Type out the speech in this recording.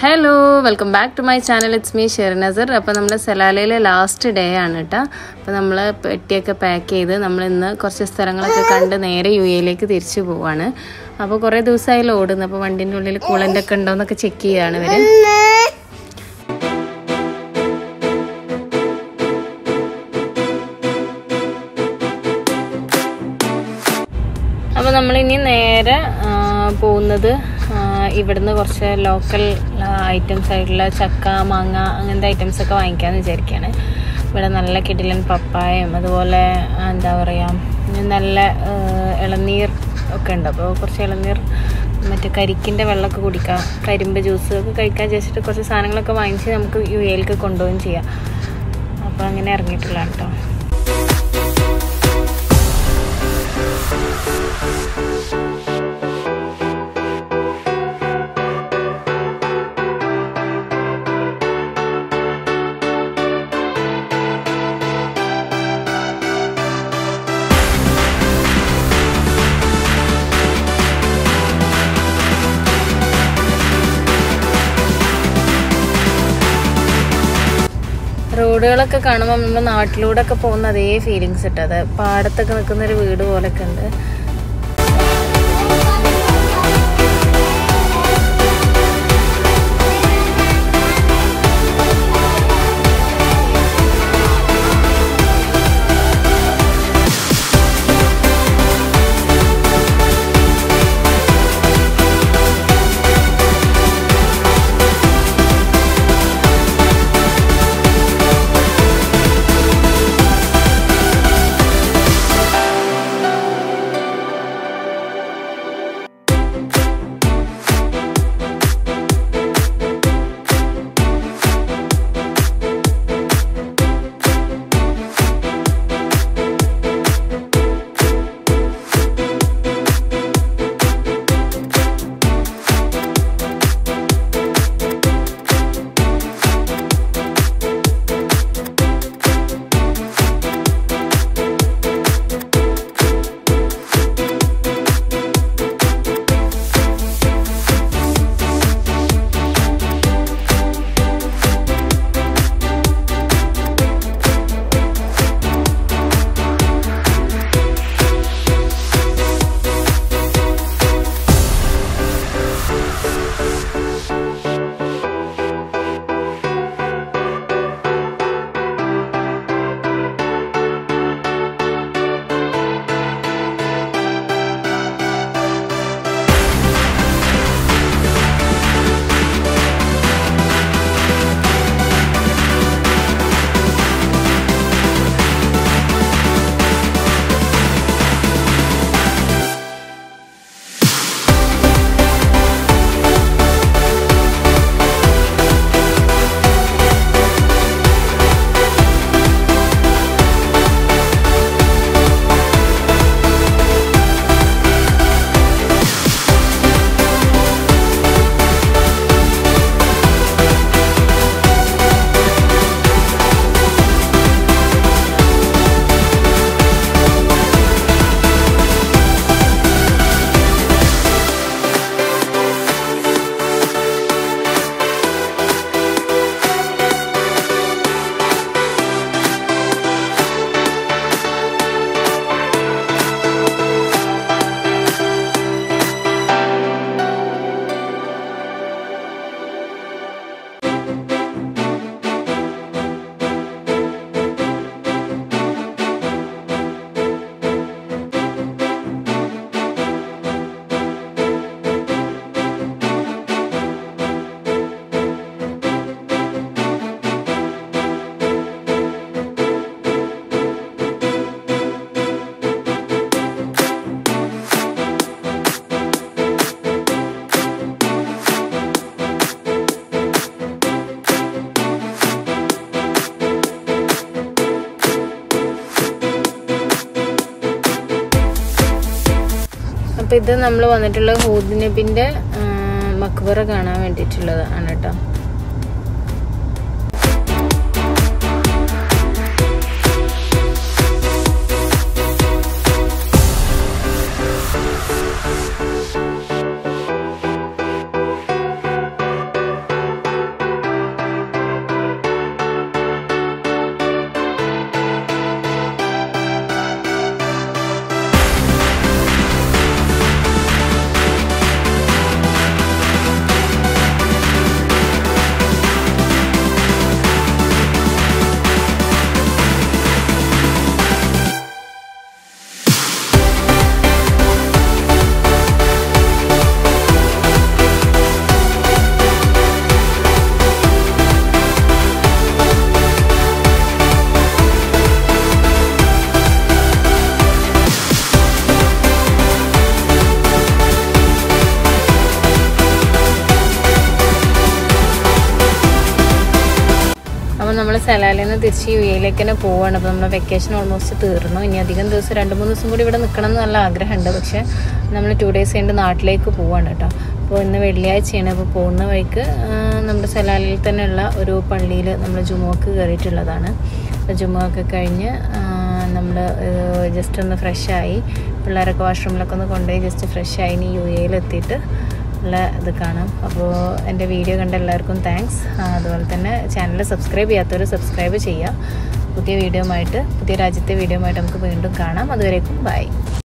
hello welcome back to my channel it's me Shernasar അപ്പോൾ നമ്മൾ സലാലയിലെ last day ആണ് കേട്ടോ അപ്പോൾ നമ്മൾ പെട്ടിയൊക്കെ പാക്ക് ചെയ്ത് നമ്മൾ ഇന്ന് കുറച്ച് സ്ഥലങ്ങളൊക്കെ കണ്ട് നേരെ യു എയിലേക്ക് തിരിച്ചു പോവാണ് അപ്പോൾ കുറേ ദിവസമായാലും ഓടുന്നു അപ്പോൾ വണ്ടിൻ്റെ ഉള്ളിൽ കൂളൻ്റ് ഒക്കെ ഉണ്ടോ എന്നൊക്കെ ചെക്ക് ചെയ്യാണ് ഇവർ അപ്പോൾ നമ്മളിനി നേരെ ആ, പോകുന്നത് ആ, ഇവിടുന്ന് കുറച്ച് ലോക്കൽ ഐറ്റംസ് ആയിട്ടുള്ള ചക്ക മാങ്ങ അങ്ങനത്തെ ഐറ്റംസ് ഒക്കെ വാങ്ങിക്കാമെന്ന് വിചാരിക്കുകയാണ് ഇവിടെ നല്ല കിടിലൻ പപ്പായം അതുപോലെ ആ, എന്താ പറയുക നല്ല ആ, ഇളനീർ ഒക്കെ ഉണ്ട് അപ്പോൾ കുറച്ച് ഇളനീർ മറ്റേ കരിക്കിൻ്റെ വെള്ളമൊക്കെ കുടിക്കാം കരിമ്പ് ജ്യൂസ് ഒക്കെ കഴിക്കാൻ വിചാരിച്ചിട്ട് കുറച്ച് സാധനങ്ങളൊക്കെ വാങ്ങിച്ച് നമുക്ക് യു എയിലേക്ക് കൊണ്ടുപോവുകയും ചെയ്യാം അപ്പോൾ അങ്ങനെ ഇറങ്ങിയിട്ടുള്ളതാണ് കേട്ടോ റോഡുകളൊക്കെ കാണുമ്പോൾ നമ്മുടെ നാട്ടിലൂടെ ഒക്കെ പോകുന്ന അതേ ഫീലിങ്സ് ഇട്ടത് പാടത്തൊക്കെ നിൽക്കുന്ന ഒരു വീട് പോലൊക്കെ ഉണ്ട് അപ്പോൾ ഇത് നമ്മൾ വന്നിട്ടുള്ള ഹൂദ് നബിൻ്റെ മക്ബറ കാണാൻ വേണ്ടിയിട്ടുള്ളത് ആണ് കേട്ടോ നമ്മൾ സലാലിൽ നിന്ന് തിരിച്ച് യു എയിലേക്ക് തന്നെ പോവാണ് അപ്പോൾ നമ്മുടെ വെക്കേഷൻ ഓൾമോസ്റ്റ് തീർന്നു ഇനി അധികം ദിവസം രണ്ട് മൂന്ന് ദിവസം കൂടി ഇവിടെ നിൽക്കണം എന്ന് നല്ല ആഗ്രഹമുണ്ട് പക്ഷേ നമ്മൾ ടു ഡേയ്സ് കഴിഞ്ഞ് നാട്ടിലേക്ക് പോവാണ് കേട്ടോ അപ്പോൾ ഇന്ന് വെള്ളിയാഴ്ചയാണ് അപ്പോൾ പോകുന്ന വഴിക്ക് ആ, നമ്മുടെ സലാലിൽ തന്നെയുള്ള ഒരു പള്ളിയിൽ നമ്മൾ ജുമുക്ക് കയറിയിട്ടുള്ളതാണ് അപ്പോൾ ജുമുക്കെ കഴിഞ്ഞ് നമ്മൾ ജസ്റ്റ് ഒന്ന് ഫ്രഷായി പിള്ളേരൊക്കെ വാഷ്റൂമിലൊക്കെ ഒന്ന് കൊണ്ടുപോയി ജസ്റ്റ് ഫ്രഷായി ഇനി യു എയിലെത്തിയിട്ട് ഉള്ള ഇത് കാണാം അപ്പോൾ എൻ്റെ വീഡിയോ കണ്ട എല്ലാവർക്കും താങ്ക്സ് അതുപോലെ തന്നെ ചാനൽ സബ്സ്ക്രൈബ് ചെയ്യാത്തവർ സബ്സ്ക്രൈബ് ചെയ്യുക പുതിയ വീഡിയോ ആയിട്ട് പുതിയ രാജ്യത്തെ വീഡിയോ ആയിട്ട് നമുക്ക് വീണ്ടും കാണാം അതുവരേക്കും ബൈ